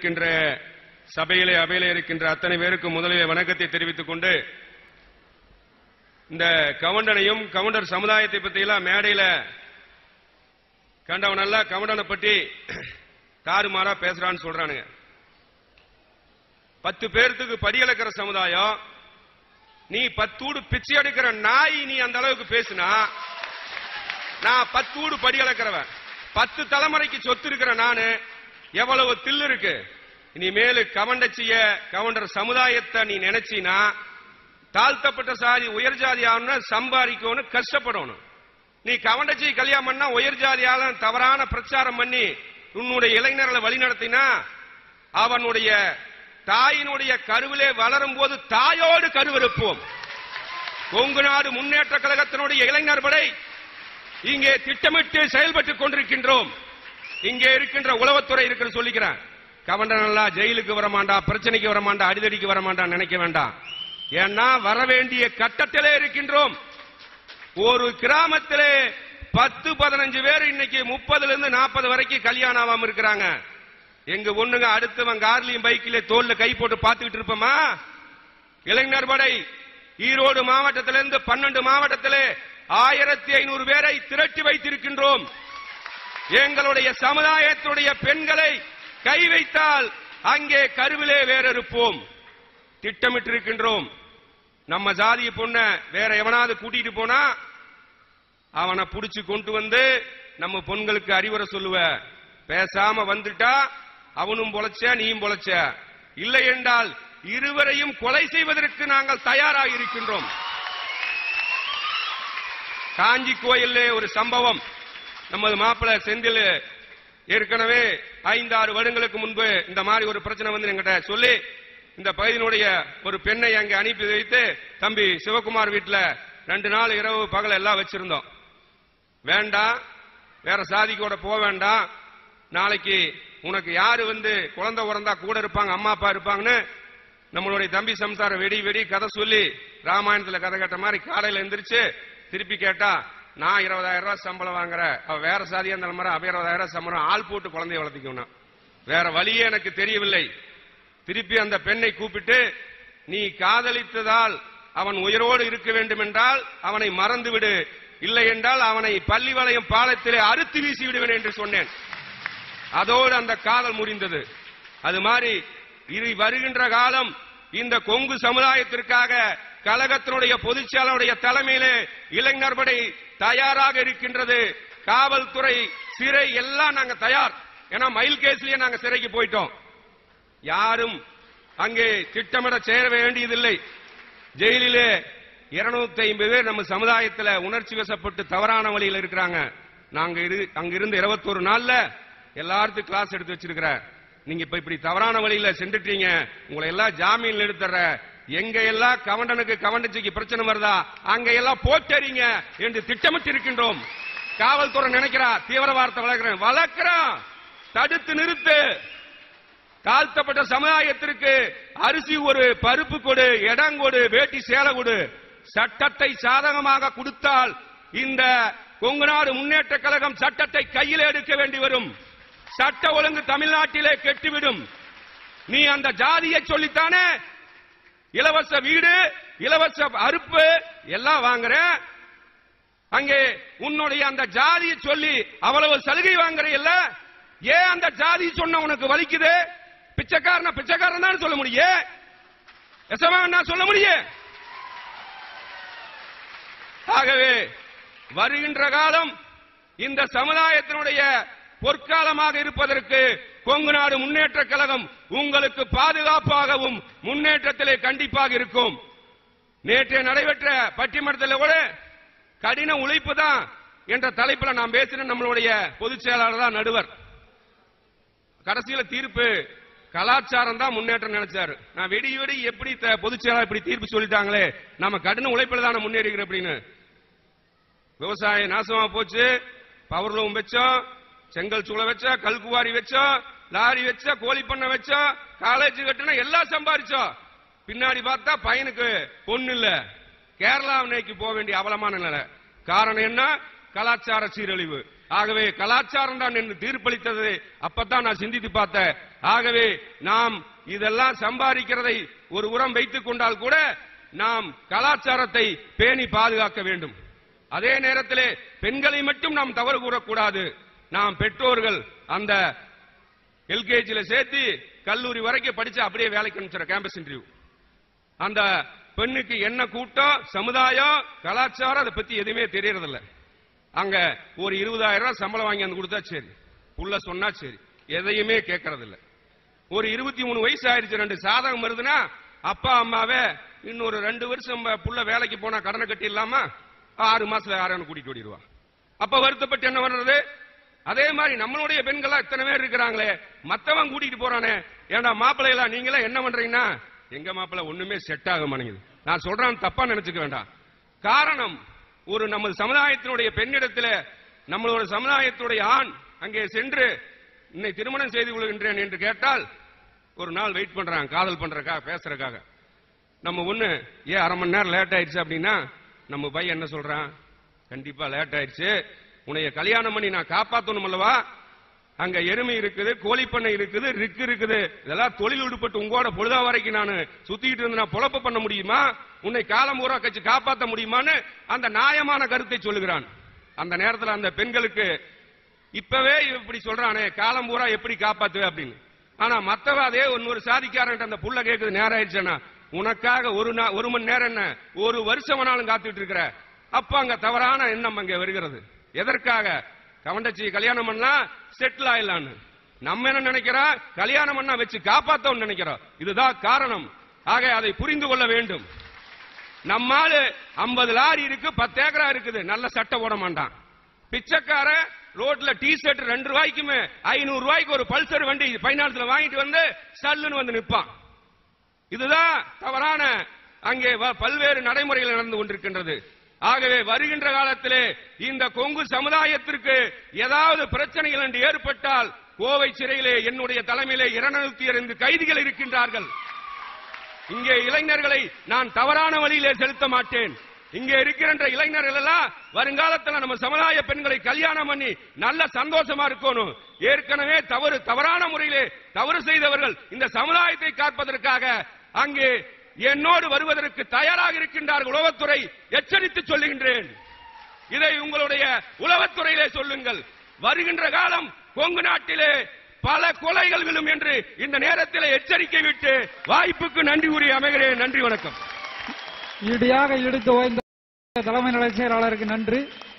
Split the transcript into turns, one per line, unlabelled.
இருக்கின்ற சபையிலே அவையிலே இருக்கின்ற அத்தனை பேருக்கும் முதலிலே வணக்கத்தை தெரிவித்துக் கொண்டு இந்த கவுண்டனையும் கவுண்டர் சமுதாயத்தை பத்தி எல்லாம் மேடையில கண்டவனெல்லாம் கவுண்டனை பற்றி தாறுமாறா பேசுறான்னு சொல்றானுங்க பத்து பேர்த்துக்கு படியளக்கிற சமுதாயம் நீ பத்தூடு பிச்சை எடுக்கிற நாய் நீ அந்த அளவுக்கு பேசுனா நான் பத்தூடு படி அளக்கிறவன் பத்து தலைமுறைக்கு சொத்து இருக்கிற நானு எவ்வளவு தில்லு இருக்கு இனிமேல் கவண்டச்சிய கவுண்டர் சமுதாயத்தை நீ நினைச்சினா தாழ்த்தப்பட்ட சாதி உயர் ஜாதி ஆகணும் சம்பாதிக்கணும் கஷ்டப்படணும் நீ கவண்டச்சி கல்யாணம் பண்ணா உயர் ஜாதியால தவறான பிரச்சாரம் பண்ணி உன்னுடைய இளைஞர்களை வழிநடத்தினா அவனுடைய தாயினுடைய கருவிலே வளரும் போது தாயோடு கருவறுப்போம் கொங்கு நாடு முன்னேற்ற கழகத்தினுடைய இளைஞர் படை இங்கே திட்டமிட்டு செயல்பட்டுக் கொண்டிருக்கின்றோம் இங்கே இருக்கின்ற உளவுத்துறை இருக்குன்னு சொல்லிக்கிறேன் கவண்டர் எல்லாம் ஜெயிலுக்கு வரமாண்டா பிரச்சனைக்கு வரமாண்டா அடிதடிக்கு வரமாண்டா நினைக்க வேண்டாம் ஏன்னா வர வேண்டிய கட்டத்திலே இருக்கின்றோம் ஒரு கிராமத்திலே பத்து பதினஞ்சு பேர் இன்னைக்கு முப்பதுல இருந்து நாற்பது வரைக்கும் கல்யாணம் ஆகாம இருக்கிறாங்க எங்க ஒண்ணுங்க அடுத்தவன் கார்லயும் பைக்கிலே தோல்ல கை போட்டு பார்த்துக்கிட்டு இருப்போமா இளைஞர் படை ஈரோடு மாவட்டத்திலிருந்து பன்னெண்டு மாவட்டத்திலே ஆயிரத்தி ஐநூறு பேரை திரட்டி வைத்திருக்கின்றோம் எங்களுடைய சமுதாயத்துடைய பெண்களை கை வைத்தால் அங்கே கருவிலே வேறறுப்போம் திட்டமிட்டிருக்கின்றோம் நம்ம ஜாதிய பொண்ண வேற எவனாவது கூட்டிட்டு போனா அவனை புடிச்சு கொண்டு வந்து நம்ம பொண்களுக்கு அறிவுரை சொல்லுவ பேசாம வந்துட்டா அவனும் பொழைச்ச நீயும் பொழைச்ச இல்லை என்றால் இருவரையும் கொலை செய்வதற்கு நாங்கள் தயாராக இருக்கின்றோம் காஞ்சி கோயிலே ஒரு சம்பவம் நமது மாப்பிள்ளை செந்தில் ஏற்கனவே ஐந்தாறு வருடங்களுக்கு முன்பு இந்த மாதிரி ஒரு பிரச்சனை வந்து எங்கிட்ட சொல்லி இந்த பகுதியினுடைய ஒரு பெண்ணை அங்கே அனுப்பி வைத்து தம்பி சிவகுமார் வீட்டுல ரெண்டு நாள் இரவு பகல் எல்லாம் வச்சிருந்தோம் வேண்டாம் வேற சாதிக்கோட போக வேண்டாம் நாளைக்கு உனக்கு யாரு வந்து குழந்தை உறந்தா கூட இருப்பாங்க அம்மா அப்பா இருப்பாங்கன்னு நம்மளுடைய தம்பி சம்சார வெடி வெடி கதை சொல்லி ராமாயணத்துல கதை கேட்ட மாதிரி காலையில எந்திரிச்சு திருப்பி கேட்டா நான் இருபதாயிரம் ரூபாய் சம்பளம் வாங்குறேன் அவ வேற சாதியா இருந்தாலும் மாதிரி அவ இருபதாயிரம் ரூபாய் சம்பளம் ஆள் போட்டு குழந்தைய வளர்த்திக்கணும் வேற வழியே எனக்கு தெரியவில்லை திருப்பி அந்த பெண்ணை கூப்பிட்டு நீ காதலித்ததால் அவன் உயிரோடு இருக்க வேண்டும் என்றால் அவனை மறந்து விடு இல்லை என்றால் அவனை பள்ளி வளையம் பாலத்திலே அறுத்து வீசி விடுவேன் என்று சொன்னேன் அதோடு அந்த காதல் முடிந்தது அது மாதிரி இது வருகின்ற காலம் இந்த கொங்கு சமுதாயத்திற்காக கழகத்தினுடைய பொதுச்செயலாளருடைய தலைமையிலே இளைஞர் படை தயாராக இருக்கின்றது காவல்துறை சிறை எல்லாம் நாங்க தயார் ஏன்னா மயில் கேஸ்லயே நாங்க சிறைக்கு போயிட்டோம் யாரும் அங்கே திட்டமிட சேர வேண்டியதில்லை ஜெயிலிலே இருநூத்தி ஐம்பது பேர் நம்ம சமுதாயத்துல உணர்ச்சி வசப்பட்டு தவறான வழியில் இருக்கிறாங்க நாங்க இரு- அங்க இருந்து இருபத்தொரு நாள்ல எல்லாத்துக்கும் கிளாஸ் எடுத்து வச்சிருக்கிற நீங்க இப்ப இப்படி தவறான வழியில சென்றுட்டீங்க உங்களை எல்லாம் ஜாமீன்ல எடுத்துற எங்க எல்லாம் கவண்டனுக்கு கவண்டச்சிக்கு பிரச்சனை வருதா அங்க எல்லாம் போட்டறீங்க என்று திட்டமிட்டு இருக்கின்றோம் காவல்துறை நினைக்கிறா தீவிரவாதத்தை வளர்க்கிறேன் வளர்க்கிறான் தடுத்து நிறுத்து தாழ்த்தப்பட்ட சமுதாயத்திற்கு அரிசி ஒரு பருப்பு கொடு இடம் கொடு வேட்டி சேலை கொடு சட்டத்தை சாதகமாக கொடுத்தால் இந்த கொங்குநாடு முன்னேற்ற கழகம் சட்டத்தை கையில் எடுக்க வேண்டி வரும் சட்ட ஒழுங்கு தமிழ்நாட்டிலே கெட்டுவிடும் நீ அந்த ஜாதியை சொல்லித்தானே இலவச வீடு இலவச அறுப்பு எல்லாம் வாங்குற அங்கே உன்னுடைய அந்த ஜாதியை சொல்லி அவ்வளவு சலுகை வாங்குற இல்ல ஏன் அந்த ஜாதி சொன்ன உனக்கு வலிக்குது பிச்சைக்காரன பிச்சைக்காரன் தான் சொல்ல முடியும் எசமா சொல்ல முடியும் ஆகவே வருகின்ற காலம் இந்த சமுதாயத்தினுடைய பொற்காலமாக இருப்பதற்கு கொங்கு நாடு முன்னேற்ற கழகம் உங்களுக்கு பாதுகாப்பாகவும் முன்னேற்றத்திலே கண்டிப்பாக இருக்கும் நேற்று நடைபெற்ற பட்டிமன்றத்தில் கூட கடின உழைப்பு தான் என்ற தலைப்புல நான் பேசின நம்மளுடைய பொதுச் செயலாளர் தான் நடுவர் கடைசியில தீர்ப்பு கலாச்சாரம் தான் முன்னேற்றம் நினைச்சாரு நான் வெடி வெடி எப்படி த- பொதுச் செயலாளர் இப்படி தீர்ப்பு சொல்லிட்டாங்களே நம்ம கடின உழைப்பில் தானே முன்னேறிக்கிறோம் அப்படின்னு விவசாயம் நாசமா போச்சு பவர் லூம் வச்சோம் செங்கல் சூளை வச்சோம் கல்குவாரி வச்சோம் லாரி வச்சோம் கோழி பண்ணை வச்சோம் காலேஜ் கட்டினா எல்லாம் சம்பாரிச்சோம் பின்னாடி பார்த்தா பையனுக்கு பொண்ணு இல்ல கேரளா நோக்கி போக வேண்டிய அவலமான நிலை காரணம் என்ன கலாச்சார சீரழிவு ஆகவே கலாச்சாரம் தான் என்று தீர்ப்பளித்தது அப்பதான் நான் சிந்தித்து பார்த்தேன் ஆகவே நாம் இதெல்லாம் சம்பாதிக்கிறதை ஒரு உரம் வைத்துக் கொண்டால் கூட நாம் கலாச்சாரத்தை பேணி பாதுகாக்க வேண்டும் அதே நேரத்திலே பெண்களை மட்டும் நாம் தவறு கூறக்கூடாது நாம் பெற்றோர்கள் அந்த எல்கேஜில சேர்த்து கல்லூரி வரைக்கும் படிச்சு அப்படியே வேலைக்கு அனுப்பிச்சிட கேம்பஸ் இன்டர்வியூ அந்த பெண்ணுக்கு என்ன கூட்டம் சமுதாயம் கலாச்சாரம் அதை பத்தி எதுவுமே தெரியறதில்ல அங்க ஒரு இருபதாயிரம் ரூபாய் சம்பளம் வாங்கி வந்து கொடுத்தா சரி புள்ள சொன்னா சரி எதையுமே கேட்கறதில்ல ஒரு இருபத்தி மூணு வயசு ஆயிருச்சு ரெண்டு சாதகம் வருதுன்னா அப்பா அம்மாவே இன்னொரு ரெண்டு வருஷம் ப- புள்ள வேலைக்கு போனா கடனை கட்டிடலாமா ஆறு மாசத்துல யாரும் கூட்டிட்டு ஓடிடுவா அப்ப வருத்தப்பட்டு என்ன பண்றது அதே மாதிரி நம்மளுடைய பெண்களா இத்தனை பேர் இருக்கிறாங்களே மத்தவன் கூட்டிட்டு போறானே ஏன்டா மாப்பிள்ளைகளா நீங்களா என்ன பண்றீங்கன்னா எங்க மாப்பிள்ளை ஒண்ணுமே செட் ஆக மாட்டேங்குது நான் சொல்றேன் தப்பா நினைச்சுக்க வேண்டாம் காரணம் ஒரு நமது சமுதாயத்தினுடைய பெண்ணிடத்துல நம்மளோட சமுதாயத்துடைய ஆண் அங்கே சென்று இன்னை திருமணம் செய்து கொள்கின்றேன் என்று கேட்டால் ஒரு நாள் வெயிட் பண்றாங்க காதல் பண்றதுக்காக பேசுறதுக்காக நம்ம ஒண்ணு ஏன் அரை மணி நேரம் லேட் ஆயிடுச்சு அப்படின்னா நம்ம பையன் என்ன சொல்றான் கண்டிப்பா லேட் ஆயிடுச்சு உன்னைய கல்யாணம் பண்ணி நான் காப்பாத்தணும் அல்லவா அங்க எருமை இருக்குது கோழிப்பண்ணை இருக்குது ரிக்கு இருக்குது இதெல்லாம் தொழில் விடுபட்டு உங்களோட பொழுதா வரைக்கும் நான் சுத்திட்டு இருந்து நான் பொழப்பு பண்ண முடியுமா உன்னை காலம் ஊரா கட்சி காப்பாத்த முடியுமான்னு அந்த நியாயமான கருத்தை சொல்லுகிறான் அந்த நேரத்துல அந்த பெண்களுக்கு இப்பவே இப்படி சொல்றானே காலம் பூரா எப்படி காப்பாத்துவே அப்படின்னு ஆனா மத்தவ அதே இன்னொரு சாதிக்காரன் அந்த புள்ள கேக்குது நேரம் ஆயிடுச்சுன்னா உனக்காக ஒரு நா- ஒரு மணி நேரம் என்ன ஒரு வருஷம் வேணாலும் காத்துட்டு இருக்கிற அப்ப அங்க தவறான எண்ணம் அங்க வருகிறது எதற்காக கவண்டச்சி கல்யாணம் பண்ணா செட்டில் ஆயிடலான்னு நம்ம என்ன நினைக்கிறோம் கல்யாணம் பண்ணா வச்சு காப்பாத்தோம்னு நினைக்கிறோம் இதுதான் காரணம் ஆக அதை புரிந்து கொள்ள வேண்டும் நம்மாலு 50 லாரி இருக்கு பத்து ஏக்கரா இருக்குது நல்ல சட்டை போட மாட்டான் பிச்சைக்கார ரோட்ல டி ஷர்ட் ரெண்டு ரூபாய்க்குமே ஐநூறு ரூபாய்க்கு ஒரு பல்சர் வண்டி பைனான்ஸ்ல வாங்கிட்டு வந்து சல்லுன்னு வந்து நிப்பான் இதுதான் தவறான அங்கே வ- பல்வேறு நடைமுறைகள் நடந்து கொண்டிருக்கின்றது ஆகவே வருகின்ற காலத்திலே இந்த கொங்கு சமுதாயத்திற்கு ஏதாவது பிரச்சனைகள் என்று ஏற்பட்டால் கோவை சிறையிலே என்னுடைய தலைமையிலே இருநூத்தி ஐந்து கைதிகள் இருக்கின்றார்கள் இங்கே இளைஞர்களை நான் தவறான வழியிலே செலுத்த மாட்டேன் இங்கே இருக்கின்ற இளைஞர்கள் எல்லாம் வருங்காலத்துல நம்ம சமுதாய பெண்களை கல்யாணம் பண்ணி நல்ல சந்தோஷமா இருக்கணும் ஏற்கனவே தவறு தவறான முறையிலே தவறு செய்தவர்கள் இந்த சமுதாயத்தை காப்பதற்காக அங்கே என்னோடு வருவதற்கு தயாராக இருக்கின்றார்கள் உளவுத்துறை எச்சரித்து சொல்லுகின்றேன் இதை உங்களுடைய உளவுத்துறையிலே சொல்லுங்கள் வருகின்ற காலம் கொங்கு நாட்டிலே பல கொலைகள் விழும் என்று இந்த நேரத்தில் எச்சரிக்கை விட்டு வாய்ப்புக்கு நன்றி கூறி அமைகிறேன் நன்றி வணக்கம்
இடியாக இடித்து ஓய்ந்த தலைமை நிலைச் செயலாளருக்கு நன்றி